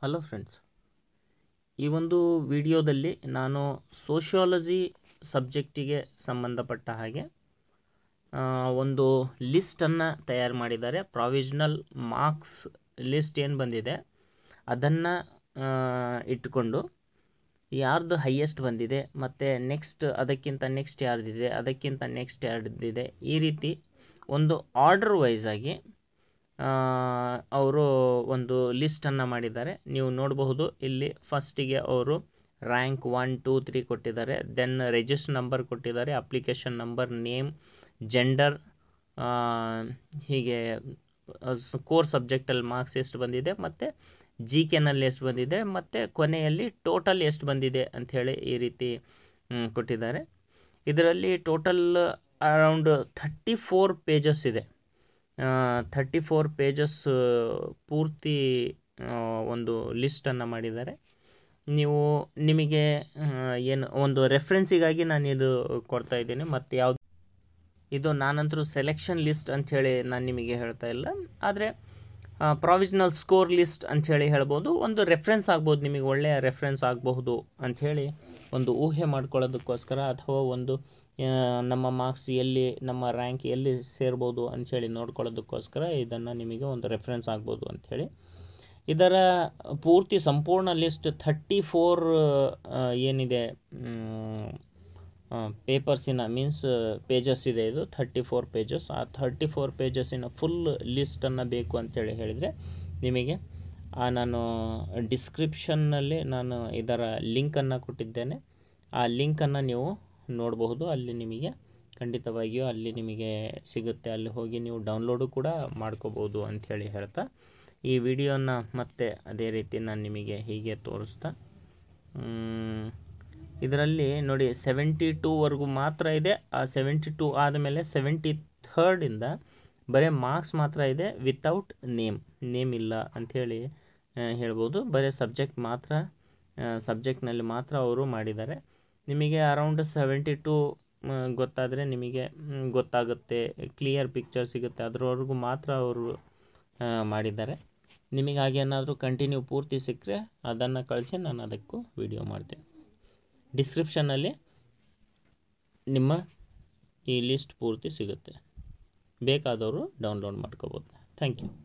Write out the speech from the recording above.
hello friends ಈ ಒಂದು ವಿಡಿಯೋದಲ್ಲಿ ನಾನು ಸೋಷಿಯಾಲಜಿ ಸಬ್ಜೆಕ್ಟಿಗೆ ಸಂಬಂಧಪಟ್ಟ ಹಾಗೆ ಆ, ಒಂದು ಲಿಸ್ಟನ್ನು ತಯಾರು ಮಾಡಿದ್ದಾರೆ ಪ್ರಾವಿಷನಲ್ ಮಾರ್ಕ್ಸ್ ಲಿಸ್ಟ್ ಏನು ಬಂದಿದೆ ಅದನ್ನು ಇಟ್ಟುಕೊಂಡು ಯಾರ್ದು ಹೈಯೆಸ್ಟ್ ಬಂದಿದೆ ಮತ್ತು ನೆಕ್ಸ್ಟ್ ಅದಕ್ಕಿಂತ ನೆಕ್ಸ್ಟ್ ಯಾರ್ದಿದೆ ಅದಕ್ಕಿಂತ ನೆಕ್ಸ್ಟ್ ಯಾರ್ದಿದೆ ಈ ರೀತಿ ಒಂದು ಆರ್ಡರ್ ವೈಸ್ ಆಗಿ ಅವರು ಒಂದು ಲಿಸ್ಟನ್ನು ಮಾಡಿದ್ದಾರೆ ನೀವು ನೋಡಬಹುದು ಇಲ್ಲಿ ಫಸ್ಟಿಗೆ ಅವರು ರ್ಯಾಂಕ್ ಒನ್ ಟೂ ತ್ರೀ ಕೊಟ್ಟಿದ್ದಾರೆ ದೆನ್ ರಿಜಿಸ್ಟರ್ ನಂಬರ್ ಕೊಟ್ಟಿದ್ದಾರೆ ಅಪ್ಲಿಕೇಶನ್ ನಂಬರ್ ನೇಮ್ ಜೆಂಡರ್ ಹೀಗೆ ಕೋರ್ ಸಬ್ಜೆಕ್ಟಲ್ಲಿ ಮಾರ್ಕ್ಸ್ ಎಷ್ಟು ಬಂದಿದೆ ಮತ್ತು ಜಿ ಕೆನಲ್ಲಿ ಎಷ್ಟು ಬಂದಿದೆ ಮತ್ತು ಕೊನೆಯಲ್ಲಿ ಟೋಟಲ್ ಎಷ್ಟು ಬಂದಿದೆ ಅಂಥೇಳಿ ಈ ರೀತಿ ಮ್, ಕೊಟ್ಟಿದ್ದಾರೆ ಇದರಲ್ಲಿ total around thirty four pages ಇದೆ ಥರ್ಟಿ ಫೋರ್ ಪೇಜಸ್ ಪೂರ್ತಿ ಆ, ಒಂದು ಲಿಸ್ಟನ್ನು ಮಾಡಿದ್ದಾರೆ ನೀವು ನಿಮಗೆ ಆ, ಏನು ಒಂದು ರೆಫರೆನ್ಸಿಗಾಗಿ ನಾನು ಇದು ಕೊಡ್ತಾ ಇದ್ದೀನಿ ಮತ್ತು ಯಾವುದು ಇದು ನಾನಂತರೂ ಸೆಲೆಕ್ಷನ್ ಲಿಸ್ಟ್ ಅಂಥೇಳಿ ನಾನು ನಿಮಗೆ ಹೇಳ್ತಾ ಇಲ್ಲ ಆದರೆ ಪ್ರಾವಿಷನಲ್ ಸ್ಕೋರ್ ಲಿಸ್ಟ್ ಅಂಥೇಳಿ ಹೇಳ್ಬೋದು ಒಂದು ರೆಫರೆನ್ಸ್ ಆಗ್ಬೋದು ನಿಮಗೆ ಒಳ್ಳೆಯ ರೆಫರೆನ್ಸ್ ಆಗಬಹುದು ಅಂಥೇಳಿ ಒಂದು ಊಹೆ ಮಾಡ್ಕೊಳ್ಳೋದಕ್ಕೋಸ್ಕರ ಅಥವಾ ಒಂದು ಆ, ನಮ್ಮ ಮಾರ್ಕ್ಸ್ ಎಲ್ಲಿ ನಮ್ಮ ರ್ಯಾಂಕ್ ಎಲ್ಲಿ ಸೇರ್ಬೋದು ಅಂಥೇಳಿ ನೋಡ್ಕೊಳ್ಳೋದಕ್ಕೋಸ್ಕರ ಇದನ್ನು ನಿಮಗೆ ಒಂದು ರೆಫರೆನ್ಸ್ ಆಗ್ಬೋದು ಅಂಥೇಳಿ ಇದರ ಪೂರ್ತಿ ಸಂಪೂರ್ಣ ಲಿಸ್ಟ್ ಥರ್ಟಿ ಫೋರ್ ಏನಿದೆ ಪೇಪರ್ಸಿನ ಮೀನ್ಸ್ ಪೇಜಸ್ ಇದೆ ಇದು ಥರ್ಟಿ ಫೋರ್ ಪೇಜಸ್ ಆ ಥರ್ಟಿ ಫೋರ್ ಪೇಜಸ್ಸಿನ ಫುಲ್ ಲಿಸ್ಟನ್ನು ಬೇಕು ಅಂತೇಳಿ ಹೇಳಿದರೆ ನಿಮಗೆ ಆ ನಾನು ಡಿಸ್ಕ್ರಿಪ್ಷನ್ನಲ್ಲಿ ನಾನು ಇದರ ಲಿಂಕನ್ನು ಕೊಟ್ಟಿದ್ದೇನೆ ಆ ಲಿಂಕನ್ನು ನೀವು ನೋಡಬಹುದು ಅಲ್ಲಿ ನಿಮಗೆ ಖಂಡಿತವಾಗಿಯೂ ಅಲ್ಲಿ ನಿಮಗೆ ಸಿಗುತ್ತೆ ಅಲ್ಲಿ ಹೋಗಿ ನೀವು ಡೌನ್ಲೋಡು ಕೂಡ ಮಾಡ್ಕೋಬೋದು ಅಂಥೇಳಿ ಹೇಳ್ತಾ ಈ ವಿಡಿಯೋನ ಮತ್ತೆ ಅದೇ ರೀತಿ ನಾನು ನಿಮಗೆ ಹೀಗೆ ತೋರಿಸ್ತಾ ಇದರಲ್ಲಿ ನೋಡಿ ಸೆವೆಂಟಿ ಟೂವರೆಗೂ ಮಾತ್ರ ಇದೆ ಆ ಸೆವೆಂಟಿ ಟೂ ಆದಮೇಲೆ ಸೆವೆಂಟಿ ಥರ್ಡಿಂದ ಬರೀ ಮಾರ್ಕ್ಸ್ ಮಾತ್ರ ಇದೆ ವಿತೌಟ್ ನೇಮ್ ನೇಮ್ ಇಲ್ಲ ಅಂಥೇಳಿ ಆ, ಹೇಳ್ಬೋದು ಬರೀ ಸಬ್ಜೆಕ್ಟ್ ಮಾತ್ರ ಸಬ್ಜೆಕ್ಟ್ನಲ್ಲಿ ಮಾತ್ರ ಅವರು ಮಾಡಿದ್ದಾರೆ ನಿಮಗೆ ಅರೌಂಡ್ ಸೆವೆಂಟಿ ಟು ಗೊತ್ತಾದರೆ ನಿಮಗೆ ಮ್, ಗೊತ್ತಾಗುತ್ತೆ ಕ್ಲಿಯರ್ ಪಿಕ್ಚರ್ ಸಿಗುತ್ತೆ ಅದರವರೆಗೂ ಮಾತ್ರ ಅವರು ಆ, ಮಾಡಿದ್ದಾರೆ ನಿಮಗೆ ಹಾಗೇನಾದರೂ ಕಂಟಿನ್ಯೂ ಪೂರ್ತಿ ಸಿಕ್ಕರೆ ಅದನ್ನು ಕಳಿಸಿ ನಾನು ಅದಕ್ಕೂ ವಿಡಿಯೋ ಮಾಡ್ತೇನೆ ಡಿಸ್ಕ್ರಿಪ್ಷನ್ನಲ್ಲಿ ನಿಮ್ಮ ಈ ಲಿಸ್ಟ್ ಪೂರ್ತಿ ಸಿಗುತ್ತೆ ಬೇಕಾದವರು ಡೌನ್ಲೋಡ್ ಮಾಡ್ಕೋಬೋದು ಥ್ಯಾಂಕ್ ಯು